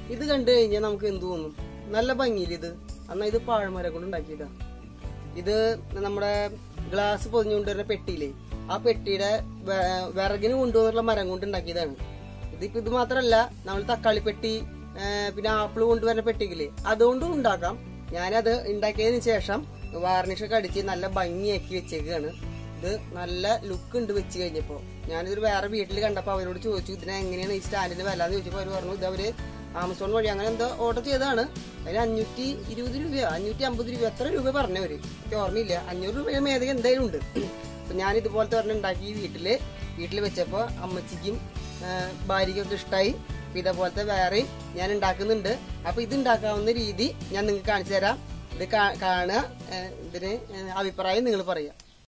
ഇത് കണ്ടു കഴിഞ്ഞാൽ നമുക്ക് എന്ത് തോന്നും നല്ല ഭംഗിയിൽ ഇത് എന്നാ ഇത് പാഴ്മരം കൊണ്ട് ഉണ്ടാക്കിയതാ ഇത് നമ്മുടെ ഗ്ലാസ് പൊതിഞ്ഞുകൊണ്ടുവരുന്ന പെട്ടിയില്ലേ ആ പെട്ടിയുടെ വെ- വിറകിന് കൊണ്ടുവന്നുള്ള മരം കൊണ്ട് ഉണ്ടാക്കിയതാണ് ഇതിപ്പോ ഇത് മാത്രല്ല നമ്മൾ തക്കാളി പെട്ടി ആ, പിന്നെ ആപ്പിൾ കൊണ്ടുവരുന്ന പെട്ടിക്കില്ലേ അതുകൊണ്ടും ഉണ്ടാക്കാം ഞാനത് ഉണ്ടാക്കിയതിന് ശേഷം വാർണിഷൊക്കെ അടിച്ച് നല്ല ഭംഗിയാക്കി വെച്ചേക്കാണ് ഇത് നല്ല ലുക്ക് ഉണ്ട് വെച്ച് കഴിഞ്ഞപ്പോ ഞാനിതൊരു വേറെ വീട്ടിൽ കണ്ടപ്പോ അവരോട് ചോദിച്ചു ഇതിനെ എങ്ങനെയാണ് ഈ സ്റ്റാൻഡിന് വില എന്ന് ചോദിച്ചപ്പോ അവർ പറഞ്ഞു ഇത് അവര് ആമസോൺ വഴി അങ്ങനെ എന്തോ ഓർഡർ ചെയ്തതാണ് അതിന് അഞ്ഞൂറ്റി ഇരുപത് രൂപയോ അഞ്ഞൂറ്റി അമ്പത് രൂപ എത്ര രൂപ പറഞ്ഞവര് എനിക്ക് ഓർമ്മയില്ല അഞ്ഞൂറ് രൂപ മേധകം എന്തായാലും ഉണ്ട് അപ്പൊ ഞാൻ ഇതുപോലത്തെ ഒരെണ്ണം ഉണ്ടാക്കി വീട്ടില് വീട്ടിൽ വെച്ചപ്പോ അമ്മച്ചിക്കും ആ, ഭാര്യയ്ക്കൊക്കെ ഇഷ്ടമായി അപ്പൊ ഇതേപോലത്തെ വേറെ ഞാൻ ഉണ്ടാക്കുന്നുണ്ട് അപ്പൊ ഇത് ഉണ്ടാക്കാവുന്ന രീതി ഞാൻ നിങ്ങൾക്ക് കാണിച്ചു തരാം ഇത് കാ- കാണുക ആ, ഇതിന് ആ, അഭിപ്രായം നിങ്ങൾ പറയാം